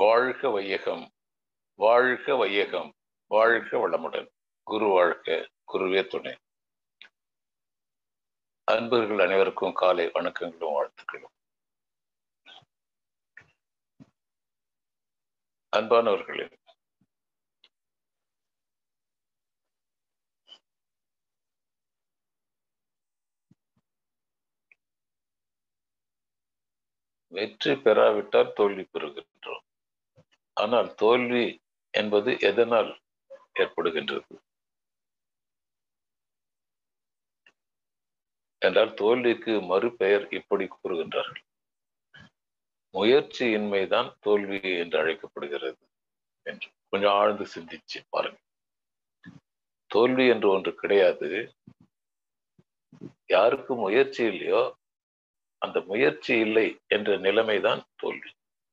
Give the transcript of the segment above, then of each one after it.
வாழ்க வையகம் வாழ்க வையகம் வாழ்க வளமுடன் குரு வாழ்க குருவே துணை அன்பர்கள் அனைவருக்கும் காலை வணக்கங்களும் வாழ்த்துக்களும் அன்பானவர்களே வெற்றி பெறாவிட்டால் தோல்வி பெறுகின்றோம் ஆனால் தோல்வி என்பது எதனால் ஏற்படுகின்றது என்றால் தோல்விக்கு மறுபெயர் இப்படி கூறுகின்றார்கள் முயற்சியின்மைதான் தோல்வி என்று அழைக்கப்படுகிறது என்று கொஞ்சம் ஆழ்ந்து சிந்திச்சு பாருங்க தோல்வி என்று ஒன்று கிடையாது யாருக்கு முயற்சி இல்லையோ அந்த முயற்சி இல்லை என்ற நிலைமைதான் தோல்வி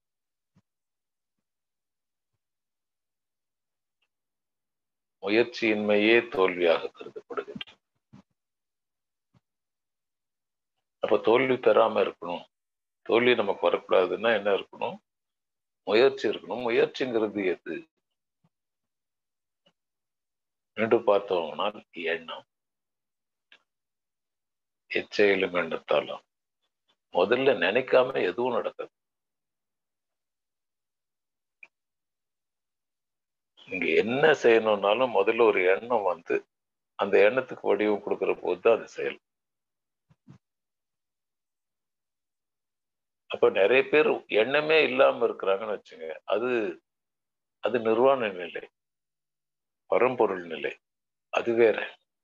முயற்சியின்மையே தோல்வியாக கருதப்படுகின்றது அப்ப தோல்வி பெறாம இருக்கணும் தோல்வி நமக்கு வரக்கூடாதுன்னா என்ன இருக்கணும் முயற்சி இருக்கணும் முயற்சிங்கிறது எது ரெண்டு பார்த்தோம்னா எண்ணம் எச்சையிலும் எண்ணத்தாலும் முதல்ல நினைக்காம எதுவும் நடக்காது நீங்க என்ன செய்யணும்னாலும் முதல்ல ஒரு எண்ணம் வந்து அந்த எண்ணத்துக்கு வடிவம் கொடுக்கிற போது தான் அது செயல் அப்ப நிறைய பேர் எண்ணமே இல்லாம இருக்கிறாங்கன்னு வச்சுங்க அது அது நிர்வாண நிலை பரம்பொருள் நிலை அது வேற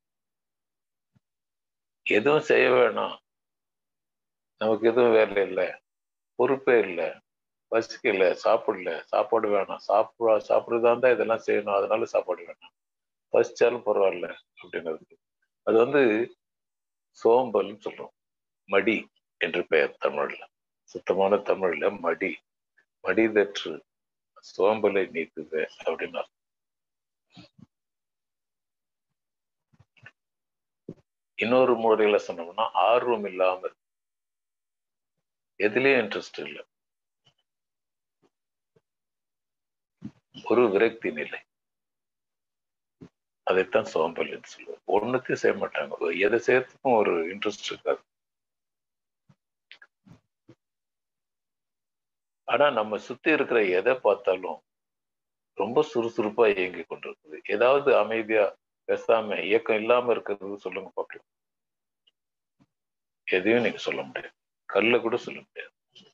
எதுவும் செய்ய வேணாம் நமக்கு எதுவும் வேலை இல்லை பொறுப்பே இல்லை பசிக்கல சாப்பிடல சாப்பாடு வேணாம் சாப்பிட சாப்பிடுறதா இருந்தா இதெல்லாம் செய்யணும் அதனால சாப்பாடு வேணாம் பசிச்சாலும் பரவாயில்ல அப்படிங்கிறது அது வந்து சோம்பல்னு சொல்றோம் மடி என்று பெயர் தமிழ்ல சுத்தமான தமிழ்ல மடி மடிதற்று சோம்பலை நீக்குது அப்படின்னா இன்னொரு முறையில சொன்னோம்னா ஆர்வம் இல்லாம எதுலயும் இன்ட்ரெஸ்ட் இல்லை ஒரு விரக்தி நிலை அதைத்தான் சோம்பல் என்று சொல்லுவோம் ஒண்ணுத்தையும் செய்ய மாட்டாங்க எதை செய்யறதுக்கும் ஒரு இன்ட்ரெஸ்ட் இருக்காது ஆனா நம்ம சுத்தி இருக்கிற எதை பார்த்தாலும் ரொம்ப சுறுசுறுப்பா இயங்கி கொண்டிருக்குது ஏதாவது அமைதியா பேசாம இயக்கம் இல்லாம இருக்கிறது சொல்லுங்க பார்க்கலாம் எதையும் நீங்க சொல்ல முடியாது கல்ல கூட சொல்ல முடியாது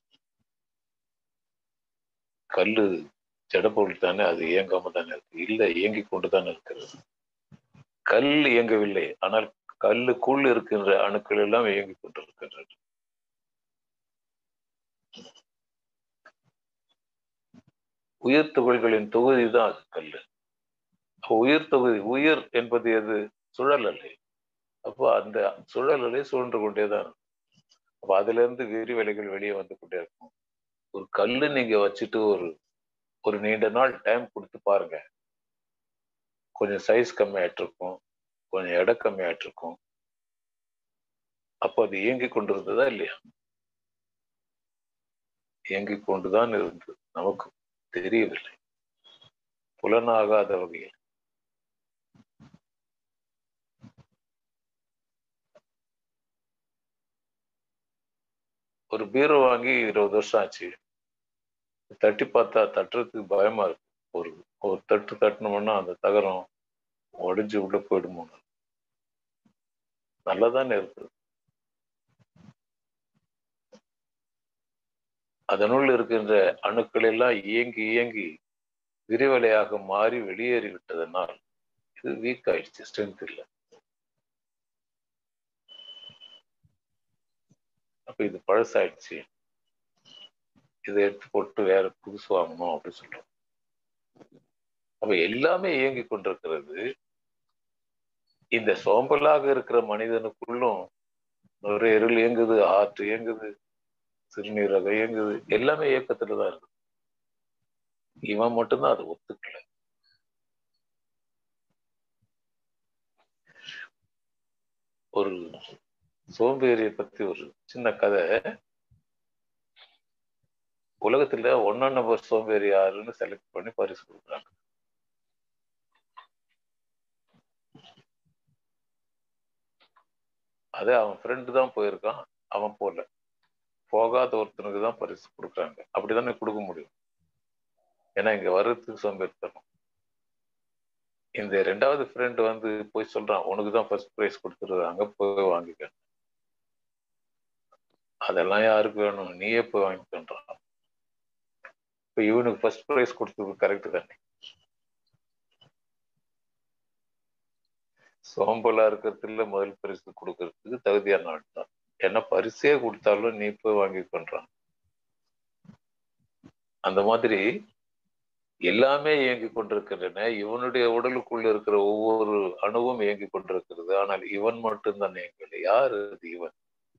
கல்லு ஜடப்பொருள் தானே அது இயங்காம தானே இருக்கு இல்ல இயங்கி கொண்டு தானே இருக்கிறது கல் இயங்கவில்லை ஆனால் கல்லுக்குள் இருக்கின்ற அணுக்கள் எல்லாம் இயங்கி கொண்டிருக்கின்றன உயிர் துகள்களின் தொகுதி தான் அது கல் உயிர் தொகுதி உயிர் என்பது எது சுழல் அலை அப்போ அந்த சுழல் அலை சுழன்று கொண்டேதான் அப்ப அதுல இருந்து விரிவலைகள் வெளியே வந்து கொண்டே இருக்கும் ஒரு கல்லு நீங்க வச்சுட்டு ஒரு ஒரு நீண்ட நாள் டைம் கொடுத்து பாருங்க கொஞ்சம் சைஸ் கம்மியாயிட்டு இருக்கும் கொஞ்சம் எடை கம்மியாயிட்டு இருக்கும் அப்போ அது இயங்கி கொண்டிருந்ததா இல்லையா இயங்கி கொண்டுதான் இருந்தது நமக்கு தெரியவில்லை புலனாகாத வகையில் ஒரு பீரோ வாங்கி இருபது வருஷம் ஆச்சு தட்டி பார்த்தா தட்டுறதுக்கு பயமா இருக்கு ஒரு ஒரு தட்டு தட்டினோம்னா அந்த தகரம் உடைஞ்சு உள்ள போயிடுமோ நல்லதானே இருக்குது அதனுள் இருக்கின்ற அணுக்கள் எல்லாம் இயங்கி இயங்கி விரிவலையாக மாறி வெளியேறி விட்டதனால் இது வீக் ஆயிடுச்சு ஸ்ட்ரென்த் இல்லை அப்ப இது பழசாயிடுச்சு இதை எடுத்து போட்டு வேற புதுசு வாங்கணும் அப்படின்னு சொல்றோம் அப்ப எல்லாமே இயங்கி கொண்டிருக்கிறது இந்த சோம்பலாக இருக்கிற மனிதனுக்குள்ளும் ஒரு இருள் இயங்குது ஆற்று இயங்குது சிறுநீரக இயங்குது எல்லாமே இயக்கத்துல தான் இருக்கு இவன் மட்டும்தான் அதை ஒத்துக்கல ஒரு சோம்பேறியை பத்தி ஒரு சின்ன கதை உலகத்துல ஒன்னா நம்பர் சோம்பேறி யாருன்னு செலக்ட் பண்ணி பரிசு கொடுக்குறாங்க அதே அவன் ஃப்ரெண்டு தான் போயிருக்கான் அவன் போல போகாத ஒருத்தனுக்கு தான் பரிசு கொடுக்குறாங்க அப்படிதானே கொடுக்க முடியும் ஏன்னா இங்க வர்றதுக்கு சோம்பேறித்தனம் இந்த ரெண்டாவது ஃப்ரெண்டு வந்து போய் சொல்றான் உனக்கு தான் ஃபர்ஸ்ட் ப்ரைஸ் கொடுத்துருது அங்க போய் வாங்கிக்க அதெல்லாம் யாருக்கு வேணும் நீயே போய் வாங்கிக்கன்றான் இப்ப இவனுக்கு ஃபர்ஸ்ட் ப்ரைஸ் கொடுத்தது கரெக்ட் தானே சோம்பலா இருக்கிறதுல முதல் பரிசு கொடுக்கறதுக்கு தகுதியான ஆள் தான் என்ன பரிசே கொடுத்தாலும் நீ போய் வாங்கி பண்றான் அந்த மாதிரி எல்லாமே இயங்கி கொண்டிருக்கின்றன இவனுடைய உடலுக்குள்ள இருக்கிற ஒவ்வொரு அணுவும் இயங்கி கொண்டிருக்கிறது ஆனால் இவன் மட்டும்தான் இயங்கவில்லை யார் அது இவன்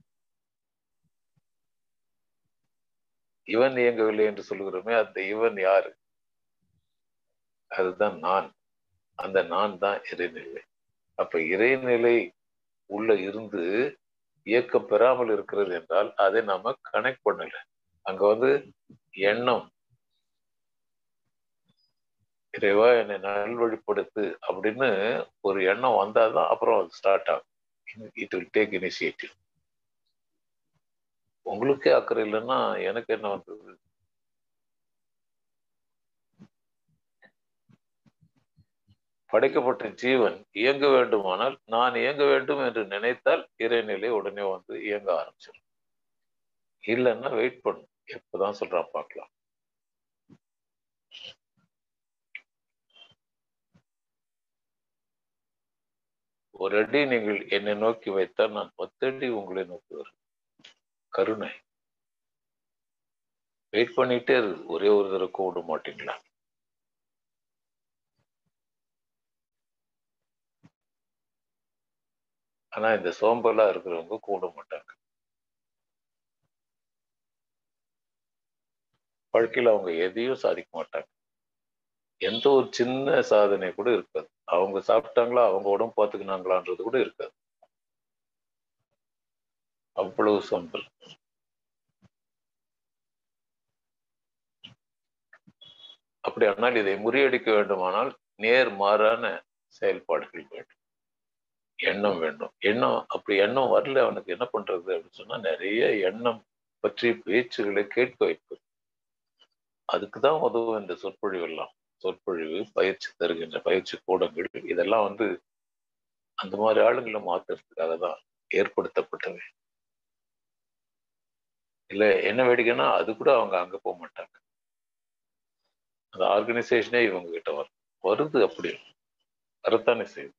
இவன் இயங்கவில்லை என்று சொல்கிறோமே அந்த இவன் யாரு அதுதான் நான் அந்த நான் தான் இறைநிலை அப்ப இறைநிலை உள்ள இருந்து இயக்கம் பெறாமல் இருக்கிறது என்றால் அதை நாம கனெக்ட் பண்ணல அங்க வந்து எண்ணம் இறைவா என்னை நல்வழிப்படுத்து அப்படின்னு ஒரு எண்ணம் வந்தாதான் அப்புறம் அது ஸ்டார்ட் ஆகும் இட் வில் டேக் இனிஷியேட்டிவ் உங்களுக்கே அக்கறை இல்லைன்னா எனக்கு என்ன வந்தது படைக்கப்பட்ட ஜீவன் இயங்க வேண்டுமானால் நான் இயங்க வேண்டும் என்று நினைத்தால் இறைநிலை உடனே வந்து இயங்க ஆரம்பிச்சிடும் இல்லைன்னா வெயிட் பண்ணும் எப்பதான் சொல்றான் பார்க்கலாம் ஒரு அடி நீங்கள் என்னை நோக்கி வைத்தால் நான் பத்தடி உங்களை நோக்கி வருவேன் கருணை வெயிட் பண்ணிட்டே இருக்கு ஒரே ஒரு தடவை கூட மாட்டீங்களா ஆனா இந்த சோம்பலா இருக்கிறவங்க கூட மாட்டாங்க வாழ்க்கையில அவங்க எதையும் சாதிக்க மாட்டாங்க எந்த ஒரு சின்ன சாதனை கூட இருக்காது அவங்க சாப்பிட்டாங்களா அவங்க உடம்பு பார்த்துக்கினாங்களான்றது கூட இருக்காது அவ்வளவு சோம்பல் அப்படி ஆனால் இதை முறியடிக்க வேண்டுமானால் நேர் மாறான செயல்பாடுகள் வேண்டும் எண்ணம் வேண்டும் எண்ணம் அப்படி எண்ணம் வரல அவனுக்கு என்ன பண்றது அப்படின்னு சொன்னா நிறைய எண்ணம் பற்றி பேச்சுகளை கேட்க வைப்பது அதுக்குதான் உதவும் இந்த சொற்பொழிவு எல்லாம் சொற்பொழிவு பயிற்சி தருகின்ற பயிற்சி கூடங்கள் இதெல்லாம் வந்து அந்த மாதிரி ஆளுங்களை மாத்துறதுக்காக தான் ஏற்படுத்தப்பட்டவை இல்ல என்ன வேடிக்கைன்னா அது கூட அவங்க அங்க போக மாட்டாங்க அந்த ஆர்கனைசேஷனே இவங்க கிட்ட வரும் வருது அப்படி வரத்தானே செய்யுது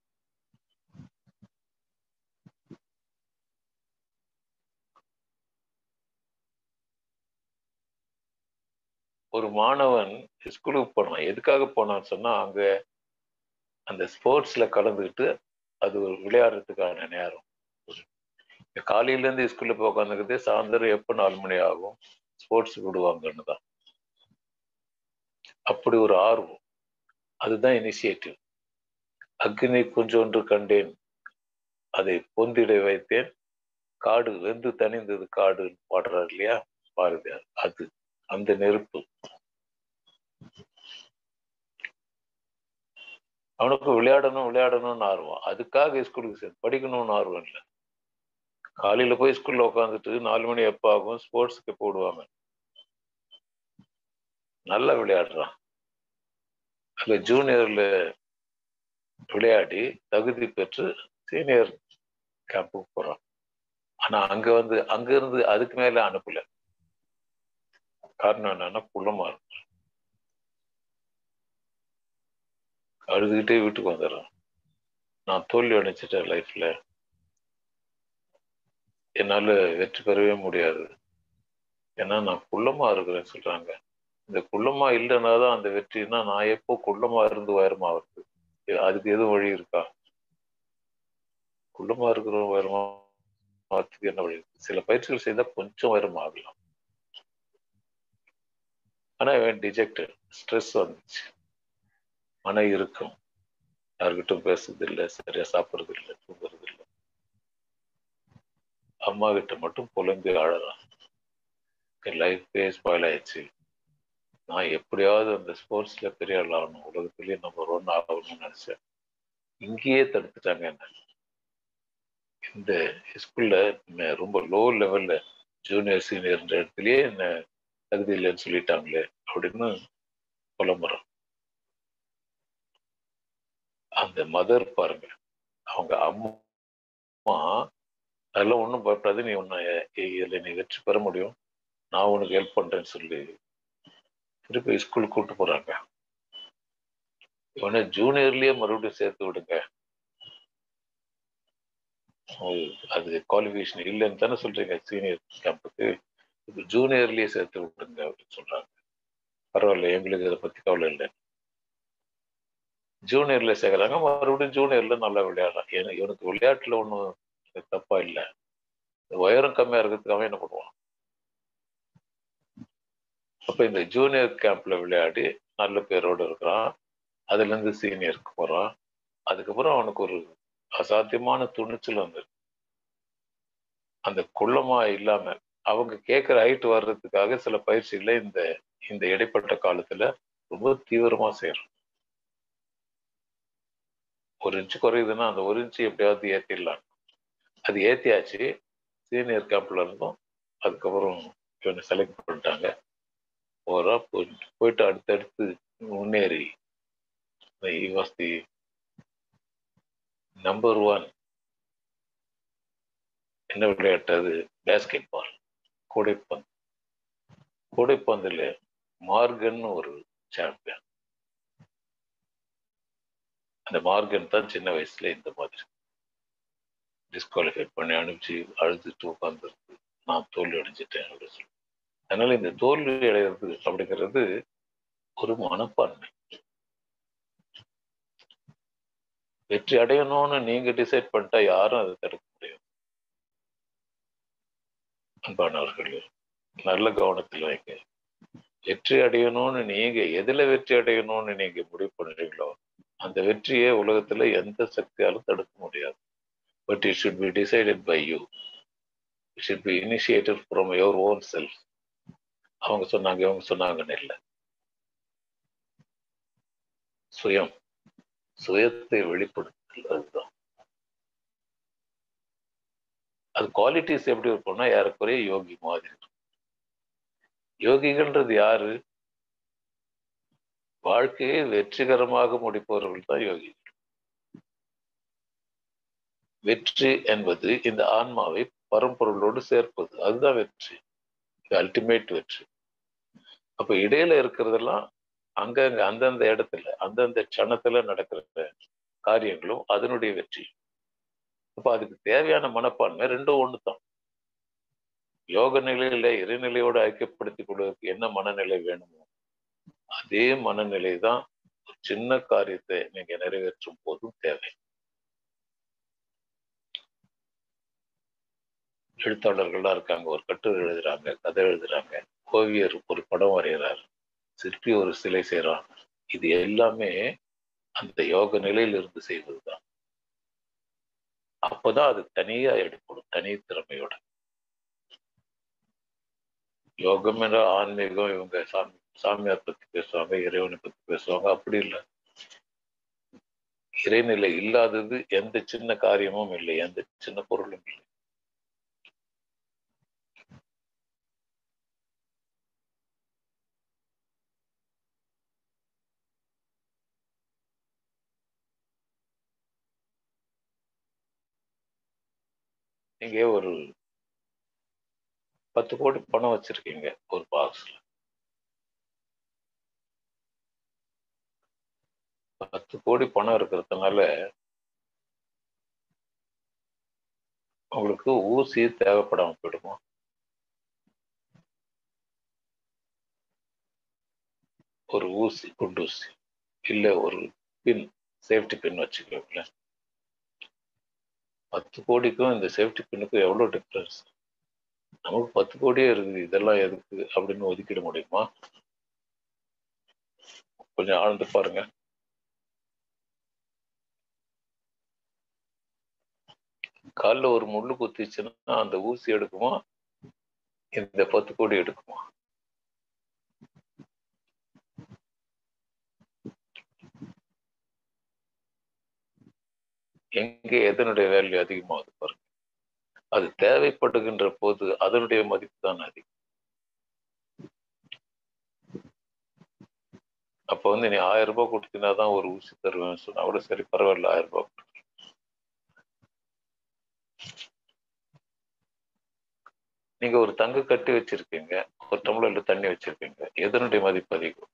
ஒரு மாணவன் ஸ்கூலுக்கு போனான் எதுக்காக போனான்னு சொன்னா அங்க அந்த ஸ்போர்ட்ஸ்ல கலந்துக்கிட்டு அது ஒரு விளையாடுறதுக்கான நேரம் காலையில இருந்து ஸ்கூல்ல போய் உட்காந்துக்கிட்டு சாயந்தரம் எப்போ நாலு மணி ஆகும் ஸ்போர்ட்ஸ் விடுவாங்கன்னு தான் அப்படி ஒரு ஆர்வம் அதுதான் இனிஷியேட்டிவ் அக்னி கொஞ்சொன்று கண்டேன் அதை பொந்திட வைத்தேன் காடு வெந்து தணிந்தது காடுன்னு பாடுறாரு இல்லையா பாரதியார் அது அந்த நெருப்பு அவனுக்கு விளையாடணும் விளையாடணும்னு ஆர்வம் அதுக்காக ஸ்கூலுக்கு சேர்ந்து படிக்கணும்னு ஆர்வம் இல்லை காலையில போய் ஸ்கூல்ல உட்காந்துட்டு நாலு மணி எப்போ ஆகும் ஸ்போர்ட்ஸுக்கு போடுவாங்க நல்லா விளையாடுறான் அங்க ஜூனியர்ல விளையாடி தகுதி பெற்று சீனியர் கேம்புக்கு போறான் ஆனா அங்க வந்து அங்க இருந்து அதுக்கு மேல அனுப்பல காரணம் என்னன்னா குள்ளமா இருக்கும் அழுதுகிட்டே வீட்டுக்கு வந்துடுறான் நான் தோல்வி அடைச்சிட்டேன் லைஃப்ல என்னால வெற்றி பெறவே முடியாது ஏன்னா நான் குள்ளமா இருக்கிறேன்னு சொல்றாங்க இந்த குள்ளமா இல்லைன்னா தான் அந்த வெற்றினா நான் எப்போ குள்ளமா இருந்து உயரமா வருது அதுக்கு எதுவும் வழி இருக்கா குள்ளமா இருக்கிற உயரமா ஆகிறதுக்கு என்ன வழி சில பயிற்சிகள் செய்தா கொஞ்சம் உயரமா ஆகலாம் ஆனா இவன் டிஜெக்டட் ஸ்ட்ரெஸ் வந்துச்சு மன இருக்கும் யாருக்கிட்டும் பேசுறது இல்லை சரியா சாப்பிடுறது இல்லை தூங்குறது இல்லை அம்மா கிட்ட மட்டும் புலம்பி அழறான் லைஃபே ஸ்பாயில் ஆயிடுச்சு நான் எப்படியாவது அந்த ஸ்போர்ட்ஸ்ல பெரிய ஆள் ஆகணும் உலகத்திலேயே நம்பர் ஒன் ஆகணும்னு நினைச்சேன் இங்கேயே தடுத்துட்டாங்க என்ன இந்த ஸ்கூல்ல ரொம்ப லோ லெவல்ல ஜூனியர் சீனியர் இடத்துலயே என்ன தகுதி இல்லைன்னு சொல்லிட்டாங்களே அப்படின்னு புலம்புறோம் அந்த மதர் பாருங்க அவங்க அம்மா அதெல்லாம் ஒன்றும் பயப்படாது நீ ஒன்று இதில் நீ வெற்றி பெற முடியும் நான் உனக்கு ஹெல்ப் பண்றேன்னு சொல்லி திருப்பி ஸ்கூலுக்கு கூட்டு போறாங்க இவனை ஜூனியர்லயே மறுபடியும் சேர்த்து விடுங்க அது குவாலிஃபிகேஷன் இல்லைன்னு தானே சொல்றீங்க சீனியர் கேம்புக்கு இப்போ ஜூனியர்லயே சேர்த்து விடுங்க அப்படின்னு சொல்றாங்க பரவாயில்ல எங்களுக்கு இதை பத்தி கவலை இல்லை ஜூனியர்ல சேர்க்குறாங்க மறுபடியும் ஜூனியர்ல நல்லா விளையாடுறான் ஏன்னா இவனுக்கு விளையாட்டுல ஒன்றும் தப்பா இல்லை உயரம் கம்மியா இருக்கிறதுக்காக என்ன பண்ணுவான் அப்ப இந்த ஜூனியர் கேம்ப்ல விளையாடி நல்ல பேரோடு இருக்கிறான் அதுல இருந்து சீனியருக்கு போறான் அதுக்கப்புறம் அவனுக்கு ஒரு அசாத்தியமான துணிச்சல் வந்து அந்த குள்ளமா இல்லாம அவங்க கேட்கிற ஹைட் வர்றதுக்காக சில பயிற்சிகளை இந்த இந்த இடைப்பட்ட காலத்துல ரொம்ப தீவிரமா செய்யறோம் ஒரு இன்ச்சு குறையுதுன்னா அந்த ஒரு இன்ச்சு எப்படியாவது ஏத்திடலாம் அது ஏத்தியாச்சு சீனியர் கேம்ப்ல இருந்தோம் அதுக்கப்புறம் இவனை செலக்ட் பண்ணிட்டாங்க போறா போயிட்டு போயிட்டு அடுத்தடுத்து முன்னேறி வாஸ் தி நம்பர் ஒன் என்ன விளையாட்டு அது பேஸ்கெட் பால் கூடைப்பந்து கூடைப்பந்துல மார்கன் ஒரு சாம்பியன் அந்த மார்கன் தான் சின்ன வயசுல இந்த மாதிரி டிஸ்குவாலிஃபை பண்ணி அனுப்பிச்சு அழுதுட்டு உட்காந்துருக்கு நான் தோல்வி அடைஞ்சிட்டேன் அப்படின்னு சொல்லி அதனால இந்த தோல்வி அடைகிறது அப்படிங்கிறது ஒரு மனப்பான்மை வெற்றி அடையணும்னு நீங்க டிசைட் பண்ணிட்டா யாரும் அதை தடுக்க முடியும் அன்பானவர்களே நல்ல கவனத்தில் வைங்க வெற்றி அடையணும்னு நீங்க எதுல வெற்றி அடையணும்னு நீங்க முடிவு பண்ணுறீங்களோ அந்த வெற்றியை உலகத்துல எந்த சக்தியாலும் தடுக்க முடியாது but it should be decided by you it should be initiated from your own self அவங்க சொன்னாங்க இவங்க சொன்னாங்கன்னு இல்லை சுயம் சுயத்தை வெளிப்படுத்துதல் அதுதான் அது குவாலிட்டிஸ் எப்படி இருக்கும்னா ஏறக்குறைய யோகி மாதிரி இருக்கும் யோகிகள்ன்றது யாரு வாழ்க்கையை வெற்றிகரமாக முடிப்பவர்கள் தான் யோகிகள் வெற்றி என்பது இந்த ஆன்மாவை பரம்பொருளோடு சேர்ப்பது அதுதான் வெற்றி அல்டிமேட் வெற்றி அப்ப இடையில இருக்கிறதெல்லாம் அங்கங்க அந்தந்த இடத்துல அந்தந்த க்ஷணத்துல நடக்கிற காரியங்களும் அதனுடைய வெற்றி அப்ப அதுக்கு தேவையான மனப்பான்மை ரெண்டும் ஒண்ணு தான் யோக நிலையில இறைநிலையோடு ஐக்கியப்படுத்திக் கொள்வதற்கு என்ன மனநிலை வேணுமோ அதே மனநிலை தான் ஒரு சின்ன காரியத்தை நீங்க நிறைவேற்றும் போதும் தேவை எழுத்தாளர்கள்லாம் இருக்காங்க ஒரு கட்டுரை எழுதுறாங்க கதை எழுதுறாங்க ஓவியர் ஒரு படம் வரைகிறார் சிற்பி ஒரு சிலை செய்கிறான் இது எல்லாமே அந்த யோக நிலையிலிருந்து செய்வதுதான் அப்போதான் அது தனியா எடுப்படும் தனி திறமையோட யோகம் என்ற ஆன்மீகம் இவங்க சாமி சாமியார் பத்தி பேசுவாங்க இறைவனை பத்தி பேசுவாங்க அப்படி இல்லை இறைநிலை இல்லாதது எந்த சின்ன காரியமும் இல்லை எந்த சின்ன பொருளும் இல்லை நீங்க ஒரு பத்து கோடி பணம் வச்சிருக்கீங்க ஒரு பாக்ஸ்ல பத்து கோடி பணம் இருக்கிறதுனால உங்களுக்கு ஊசி தேவைப்படாம போயிடுமா ஒரு ஊசி குண்டு ஊசி இல்ல ஒரு பின் சேஃப்டி பின் வச்சுக்கோங்களேன் பத்து கோடிக்கும் இந்த சேஃப்டி பின்னுக்கும் எவ்வளவு டிஃப்ரென்ஸ் நமக்கு பத்து கோடியே இருக்குது இதெல்லாம் எதுக்கு அப்படின்னு ஒதுக்கிட முடியுமா கொஞ்சம் ஆழ்ந்து பாருங்க காலில் ஒரு முள்ளு குத்திச்சுன்னா அந்த ஊசி எடுக்குமா இந்த பத்து கோடி எடுக்குமா எங்க எதனுடைய வேல்யூ அதிகமாகுது பாருங்க அது தேவைப்படுகின்ற போது அதனுடைய மதிப்பு தான் அதிகம் அப்ப வந்து நீ ஆயிரம் ரூபாய் கொடுத்தீங்கன்னா தான் ஒரு ஊசி தருவேன்னு சொன்னா கூட சரி பரவாயில்ல ஆயிரம் ரூபாய் கொடு. நீங்க ஒரு தங்க கட்டி வச்சிருக்கீங்க ஒரு டம்ளர்ல தண்ணி வச்சிருக்கீங்க எதனுடைய மதிப்பு அதிகம்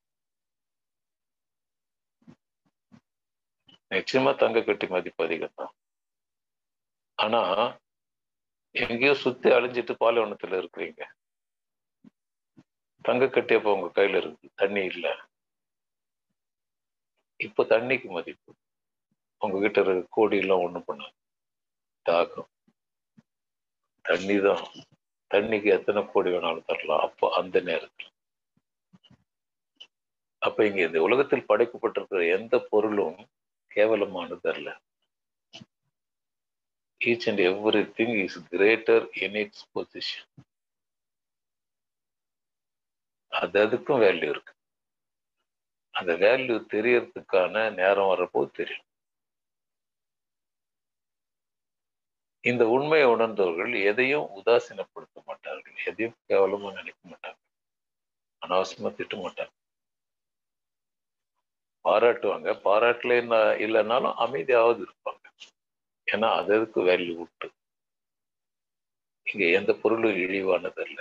நிச்சயமா தங்க கட்டி மதிப்பு அதிகம் தான் ஆனா எங்கேயோ சுத்தி அழிஞ்சிட்டு பாலைவனத்துல இருக்கிறீங்க தங்க கட்டி அப்ப உங்க கையில இருக்கு தண்ணி இல்ல இப்ப தண்ணிக்கு மதிப்பு உங்ககிட்ட இருக்க கோடி எல்லாம் ஒண்ணும் பண்ணாது தாகம் தண்ணி தான் தண்ணிக்கு எத்தனை கோடி வேணாலும் தரலாம் அப்போ அந்த நேரத்தில் அப்ப இங்க இந்த உலகத்தில் படைக்கப்பட்டிருக்கிற எந்த பொருளும் கேவலமானது அல்ல each and every thing is greater in its position அது அதுக்கும் வேல்யூ இருக்கு அந்த வேல்யூ தெரியறதுக்கான நேரம் வர்றப்போ தெரியும் இந்த உண்மையை உணர்ந்தவர்கள் எதையும் உதாசீனப்படுத்த மாட்டார்கள் எதையும் கேவலமா நினைக்க மாட்டாங்க அனாவசியமா திட்ட மாட்டாங்க பாராட்டுவாங்க பாராட்டல இல்லைன்னாலும் அமைதியாவது இருப்பாங்க ஏன்னா அது அதுக்கு வேல்யூ உண்டு இங்க எந்த பொருளும் இழிவானது அல்ல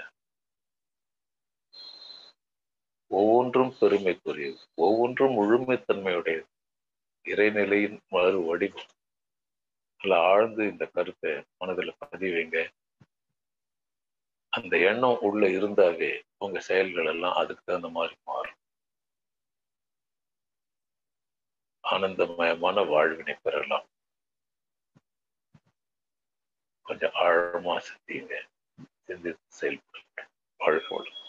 ஒவ்வொன்றும் பெருமைக்குரியது ஒவ்வொன்றும் முழுமைத்தன்மையுடையது இறைநிலையின் மறு வடிவம் நல்ல ஆழ்ந்து இந்த கருத்தை மனதில் பதிவைங்க அந்த எண்ணம் உள்ள இருந்தாவே உங்க செயல்கள் எல்லாம் அதுக்கு தகுந்த மாதிரி மாறும் ஆனந்தமயமான வாழ்வினை பெறலாம் கொஞ்சம் ஆழமா சிந்திங்க சிந்தித்து செயல்படுங்க வாழ்க்கை